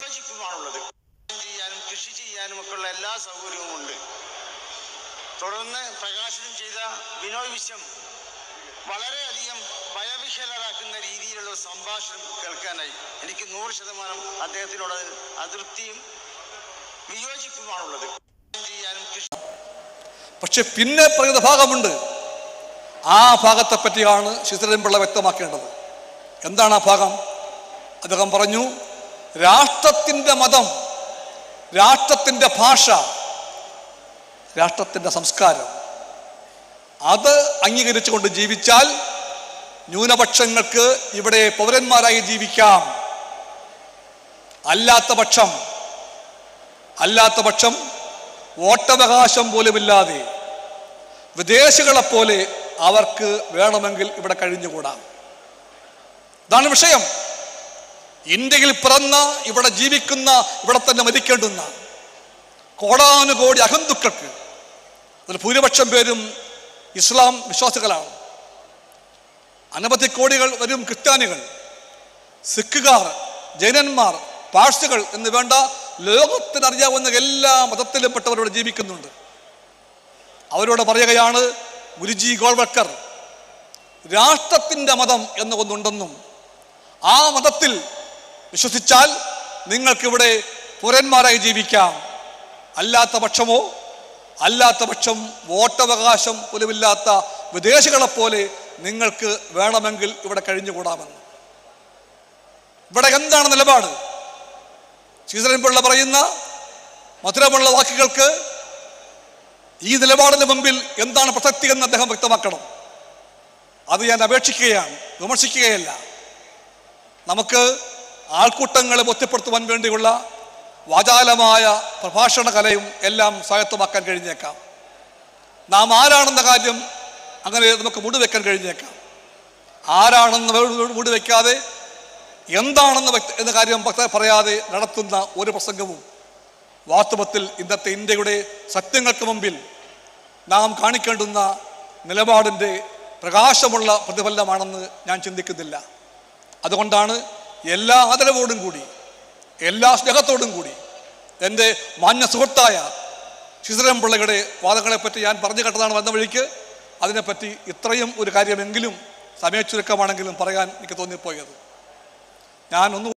വിയോജിപ്പുമാണുള്ളത് ചെയ്യാനും കൃഷി ചെയ്യാനും ഒക്കെ ഉള്ള എല്ലാ സൗകര്യവും ഉണ്ട് തുടർന്ന് പ്രകാശനം ചെയ്ത ബിനോയ് വിശ്വം വളരെയധികം ഭയവിഹ്വലരാക്കുന്ന രീതിയിലുള്ള ഒരു സംഭാഷണം കേൾക്കാനായി എനിക്ക് നൂറ് ശതമാനം അദ്ദേഹത്തിനോട് അതൃപ്തിയും വിയോജിപ്പുമാണുള്ളത് ചെയ്യാനും കൃഷി പക്ഷെ പിന്നെ പറയുന്ന ഭാഗമുണ്ട് ആ ഭാഗത്തെ പറ്റിയാണ് ശിശിരൻപിള്ള വ്യക്തമാക്കേണ്ടത് എന്താണ് ആ ഭാഗം അദ്ദേഹം പറഞ്ഞു രാഷ്ട്രത്തിൻ്റെ മതം രാഷ്ട്രത്തിൻ്റെ ഭാഷ രാഷ്ട്രത്തിൻ്റെ സംസ്കാരം അത് അംഗീകരിച്ചുകൊണ്ട് ജീവിച്ചാൽ ന്യൂനപക്ഷങ്ങൾക്ക് ഇവിടെ പൗരന്മാരായി ജീവിക്കാം അല്ലാത്ത പക്ഷം അല്ലാത്ത പക്ഷം വോട്ടവകാശം പോലുമില്ലാതെ വിദേശികളെപ്പോലെ അവർക്ക് വേണമെങ്കിൽ ഇവിടെ കഴിഞ്ഞുകൂടാം ഇതാണ് വിഷയം ഇന്ത്യയിൽ പിറന്ന ഇവിടെ ജീവിക്കുന്ന ഇവിടെ തന്നെ മരിക്കേണ്ടുന്ന കോടാനുകോടി അഹന്തുക്കൾക്ക് അതിൽ ഭൂരിപക്ഷം പേരും ഇസ്ലാം വിശ്വാസികളാണ് അനവധി കോടികൾ വരും ക്രിസ്ത്യാനികൾ സിഖുകാർ ജൈനന്മാർ പാഴ്സികൾ എന്ന് വേണ്ട ലോകത്തിനറിയാവുന്ന എല്ലാ മതത്തിലും പെട്ടവരോട് ജീവിക്കുന്നുണ്ട് അവരോട് പറയുകയാണ് ഗുരുജി ഗോൾവക്കർ രാഷ്ട്രത്തിൻ്റെ മതം എന്ന് ഒന്നുണ്ടെന്നും ആ മതത്തിൽ വിശ്വസിച്ചാൽ നിങ്ങൾക്കിവിടെ പുരന്മാരായി ജീവിക്കാം അല്ലാത്ത പക്ഷമോ അല്ലാത്ത പക്ഷം വോട്ടവകാശം പോലുമില്ലാത്ത വിദേശികളെപ്പോലെ നിങ്ങൾക്ക് വേണമെങ്കിൽ ഇവിടെ കഴിഞ്ഞുകൂടാമെന്ന് ഇവിടെ എന്താണ് നിലപാട് ശ്രീധരൻപിള്ള പറയുന്ന മധുരമുള്ള വാക്കുകൾക്ക് ഈ നിലപാടിന് മുമ്പിൽ എന്താണ് പ്രസക്തി എന്ന് അദ്ദേഹം വ്യക്തമാക്കണം അത് ഞാൻ അപേക്ഷിക്കുകയാണ് വിമർശിക്കുകയല്ല നമുക്ക് ആൾക്കൂട്ടങ്ങളെ ബോധ്യപ്പെടുത്തുവാൻ വേണ്ടിയുള്ള വാചാലമായ പ്രഭാഷണ കലയും എല്ലാം സ്വായത്തമാക്കാൻ കഴിഞ്ഞേക്കാം നാം ആരാണെന്ന കാര്യം അങ്ങനെ നമുക്ക് മൂടിവെക്കാൻ കഴിഞ്ഞേക്കാം ആരാണെന്ന് വേ- മൂടിവെക്കാതെ എന്താണെന്ന് വ്യക്ത- എന്ന കാര്യം വ്യക്ത- പറയാതെ നടത്തുന്ന ഒരു പ്രസംഗവും വാസ്തവത്തിൽ ഇന്നത്തെ ഇന്ത്യയുടെ സത്യങ്ങൾക്ക് മുമ്പിൽ നാം കാണിക്കേണ്ടുന്ന നിലപാടിൻ്റെ പ്രകാശമുള്ള പ്രതിഫലനമാണെന്ന് ഞാൻ ചിന്തിക്കുന്നില്ല അതുകൊണ്ടാണ് എല്ലാ ആദരവോടും കൂടി എല്ലാ സ്നേഹത്തോടും കൂടി എൻ്റെ മാന്യ സുഹൃത്തായ ശിശിരം പിള്ളയുടെ വാദങ്ങളെപ്പറ്റി ഞാൻ പറഞ്ഞു കേട്ടതാണ് വന്ന വഴിക്ക് അതിനെപ്പറ്റി ഇത്രയും ഒരു കാര്യമെങ്കിലും സമയച്ചുരുക്കമാണെങ്കിലും പറയാൻ എനിക്ക് തോന്നിപ്പോയത് ഞാൻ ഒന്ന്